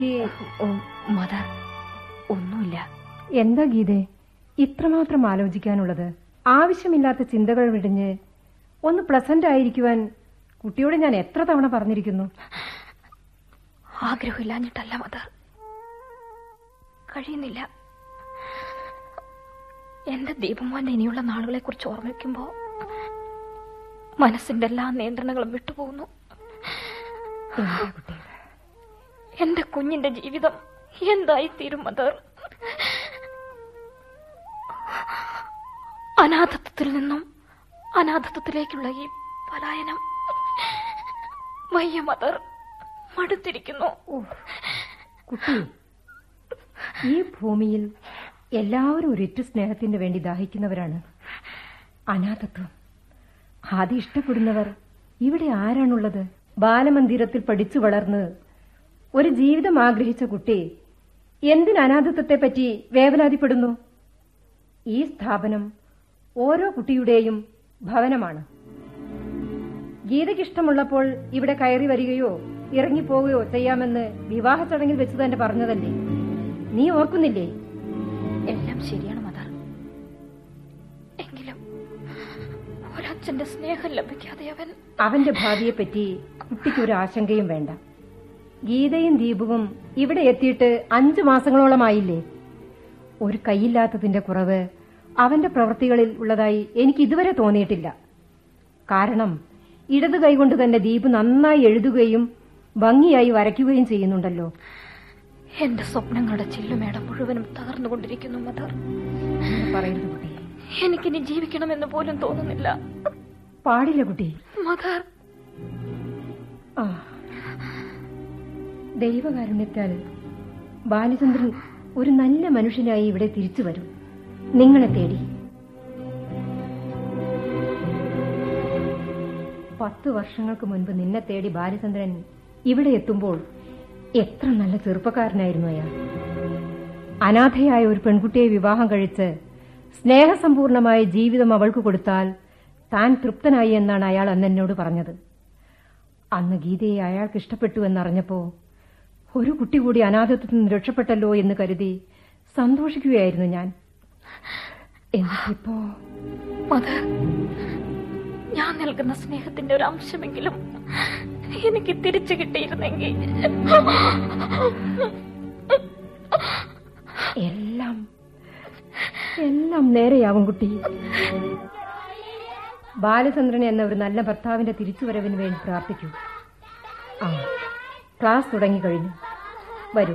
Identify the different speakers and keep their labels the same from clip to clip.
Speaker 1: ഈ
Speaker 2: മദർ ഒന്നുമില്ല
Speaker 1: എന്താ ഗീതേ ഇത്രമാത്രം ആലോചിക്കാനുള്ളത് ആവശ്യമില്ലാത്ത ചിന്തകൾ വിടിഞ്ഞ് ഒന്ന് പ്ലസന്റ് ആയിരിക്കുവാൻ കുട്ടിയോട് ഞാൻ എത്ര തവണ പറഞ്ഞിരിക്കുന്നു
Speaker 2: ആഗ്രഹമില്ലാഞ്ഞിട്ടല്ല മദർ കഴിയുന്നില്ല എന്റെ ദീപമോന്റെ ഇനിയുള്ള നാളുകളെ കുറിച്ച് ഓർമ്മിക്കുമ്പോ മനസ്സിന്റെ എല്ലാ നിയന്ത്രണങ്ങളും വിട്ടുപോകുന്നു
Speaker 1: എന്താ കുട്ടി
Speaker 2: എന്റെ കുഞ്ഞിന്റെ ജീവിതം എന്തായി തീരും മദർ അനാഥത്വത്തിൽ നിന്നും അനാഥത്വത്തിലേക്കുള്ള ഈ പലായനം വയ്യ മദർ മടുത്തിരിക്കുന്നു
Speaker 1: കുട്ടി ഈ ഭൂമിയിൽ എല്ലാവരും ഒരിറ്റ സ്നേഹത്തിന് വേണ്ടി ദാഹിക്കുന്നവരാണ് അനാഥത്വം ആദ്യം ഇഷ്ടപ്പെടുന്നവർ ഇവിടെ ആരാണുള്ളത് ബാലമന്ദിരത്തിൽ പഠിച്ചു വളർന്ന് ഒരു ജീവിതം ആഗ്രഹിച്ച കുട്ടി എന്തിന് അനാഥത്വത്തെ പറ്റി വേവലാതിപ്പെടുന്നു ഈ സ്ഥാപനം ഓരോ കുട്ടിയുടെയും ഭവനമാണ് ഗീതയ്ക്കിഷ്ടമുള്ളപ്പോൾ ഇവിടെ കയറി വരികയോ ഇറങ്ങിപ്പോവുകയോ ചെയ്യാമെന്ന് വിവാഹ ചടങ്ങിൽ വെച്ച് തന്നെ പറഞ്ഞതല്ലേ നീ ഓർക്കുന്നില്ലേ
Speaker 2: എല്ലാം ശരിയാണ് മദർ എങ്കിലും ഒരച്ഛന്റെ സ്നേഹം ലഭിക്കാതെ അവൻ
Speaker 1: അവന്റെ ഭാവിയെപ്പറ്റി കുട്ടിക്ക് ഒരു ആശങ്കയും വേണ്ട ഗീതയും ദീപുവും ഇവിടെ എത്തിയിട്ട് അഞ്ചു മാസങ്ങളോളമായില്ലേ ഒരു കൈയില്ലാത്തതിന്റെ കുറവ് അവന്റെ പ്രവൃത്തികളിൽ ഉള്ളതായി എനിക്ക് ഇതുവരെ തോന്നിയിട്ടില്ല കാരണം ഇടത് കൈകൊണ്ട് തന്നെ ദീപ് നന്നായി എഴുതുകയും ഭംഗിയായി വരയ്ക്കുകയും ചെയ്യുന്നുണ്ടല്ലോ
Speaker 2: എന്റെ സ്വപ്നങ്ങളുടെ ചില്ലുമേട മുഴുവനും തകർന്നുകൊണ്ടിരിക്കുന്നു മദർ
Speaker 1: എന്ന് പറയുന്നത് കുട്ടി
Speaker 2: എനിക്കിനി ജീവിക്കണമെന്ന് പോലും തോന്നുന്നില്ല
Speaker 1: പാടില്ല കുട്ടി
Speaker 2: മദർ
Speaker 1: ആ ദൈവകാരുണ്യത്താൽ ബാലചന്ദ്രൻ ഒരു നല്ല മനുഷ്യനായി ഇവിടെ തിരിച്ചു വരും നിങ്ങളെ തേടി പത്ത് വർഷങ്ങൾക്ക് മുൻപ് നിന്നെ തേടി ബാലചന്ദ്രൻ ഇവിടെ എത്തുമ്പോൾ എത്ര നല്ല ചെറുപ്പക്കാരനായിരുന്നു അയാൾ അനാഥയായ ഒരു പെൺകുട്ടിയെ വിവാഹം കഴിച്ച് സ്നേഹസമ്പൂർണമായ ജീവിതം അവൾക്ക് കൊടുത്താൽ താൻ തൃപ്തനായി എന്നാണ് അയാൾ അന്ന് എന്നോട് പറഞ്ഞത് അന്ന് ഗീതയെ അയാൾക്ക് ഇഷ്ടപ്പെട്ടു എന്നറിഞ്ഞപ്പോ ഒരു കുട്ടി കൂടി അനാഥത്വത്തിൽ നിന്ന് രക്ഷപ്പെട്ടല്ലോ എന്ന് കരുതി സന്തോഷിക്കുകയായിരുന്നു ഞാൻ എന്നിട്ടിപ്പോ
Speaker 2: മദർ ഞാൻ നൽകുന്ന സ്നേഹത്തിന്റെ ഒരു അംശമെങ്കിലും എനിക്ക് തിരിച്ചു കിട്ടിയിരുന്നെങ്കിൽ
Speaker 1: എല്ലാം എല്ലാം നേരെയാവും കുട്ടി ബാലചന്ദ്രൻ എന്ന ഒരു നല്ല ഭർത്താവിന്റെ തിരിച്ചുവരവിന് വേണ്ടി പ്രാർത്ഥിക്കൂ ആ ക്ലാസ് തുടങ്ങിക്കഴിഞ്ഞു വരൂ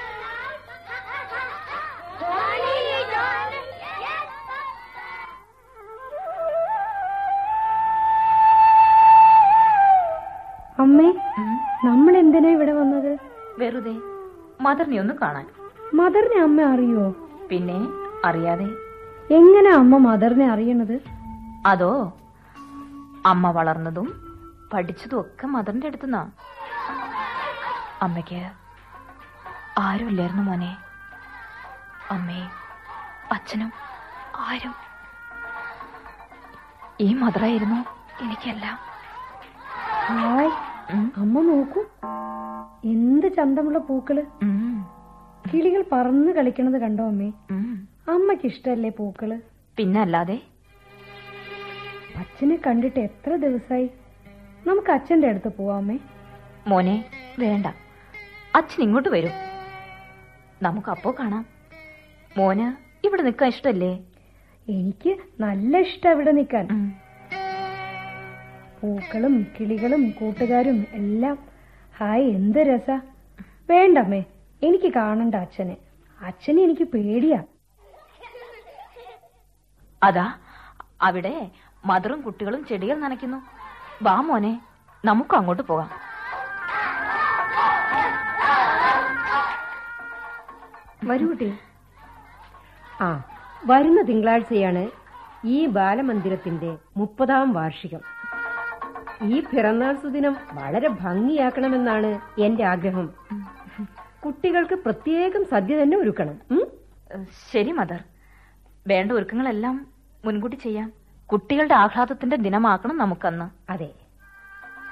Speaker 1: അമ്മേ നമ്മൾ എന്തിനാ ഇവിടെ വന്നത്
Speaker 2: വെറുതെ മദറിനെ ഒന്ന് കാണാൻ
Speaker 1: മദറിനെ അമ്മ അറിയോ
Speaker 2: പിന്നെ അറിയാതെ
Speaker 1: എങ്ങനെ അമ്മ മദറിനെ അറിയണത്
Speaker 2: അതോ അമ്മ വളർന്നതും പഠിച്ചതും ഒക്കെ മദറിന്റെ അടുത്തുനിന്നാ അമ്മയ്ക്ക് ആരുമില്ലായിരുന്നു മോനെ അമ്മയും അച്ഛനും ആരും ഈ മദറായിരുന്നു എനിക്കെല്ലാം
Speaker 1: ഹായ്
Speaker 2: ഉം,
Speaker 1: അമ്മ നോക്കൂ എന്ത് ചന്തമുള്ള പൂക്കള്
Speaker 2: ഉം,
Speaker 1: കിളികൾ പറന്ന് കളിക്കണത് കണ്ടോ അമ്മേ
Speaker 2: ഉം.
Speaker 1: അമ്മയ്ക്ക് ഇഷ്ടല്ലേ പൂക്കള്
Speaker 2: പിന്നെ അല്ലാതെ
Speaker 1: അച്ഛനെ കണ്ടിട്ട് എത്ര ദിവസമായി നമുക്ക് അച്ഛന്റെ അടുത്ത് പോവാമേ
Speaker 2: മോനെ വേണ്ട അച്ഛൻ ഇങ്ങോട്ട് വരും നമുക്ക് അപ്പോ കാണാം മോന് ഇവിടെ നിൽക്കാൻ ഇഷ്ടല്ലേ
Speaker 1: എനിക്ക് നല്ല ഇഷ്ടം ഇവിടെ നിൽക്കാൻ
Speaker 2: ഉം.
Speaker 1: പൂക്കളും കിളികളും കൂട്ടുകാരും എല്ലാം ഹായ് എന്ത് രസ വേണ്ടമ്മേ എനിക്ക് കാണണ്ട അച്ഛനെ അച്ഛനെ എനിക്ക് പേടിയാ
Speaker 2: അതാ അവിടെ മദറും കുട്ടികളും ചെടികൾ നനയ്ക്കുന്നു വാ മോനെ നമുക്ക് അങ്ങോട്ട് പോകാം
Speaker 1: വരൂ കുട്ടി ആ വരുന്ന തിങ്കളാഴ്ചയാണ് ഈ ബാലമന്ദിരത്തിന്റെ മുപ്പതാം വാർഷികം ഈ പിറന്നാൾ സുദിനം വളരെ ഭംഗിയാക്കണമെന്നാണ് എന്റെ ആഗ്രഹം കുട്ടികൾക്ക് പ്രത്യേകം സദ്യ തന്നെ ഒരുക്കണം ഉം?
Speaker 2: ഏഹ്, ശരി മദർ വേണ്ട ഒരുക്കങ്ങളെല്ലാം മുൻകൂട്ടി ചെയ്യാം കുട്ടികളുടെ ആഹ്ലാദത്തിന്റെ ദിനമാക്കണം നമുക്കന്ന്
Speaker 1: അതെ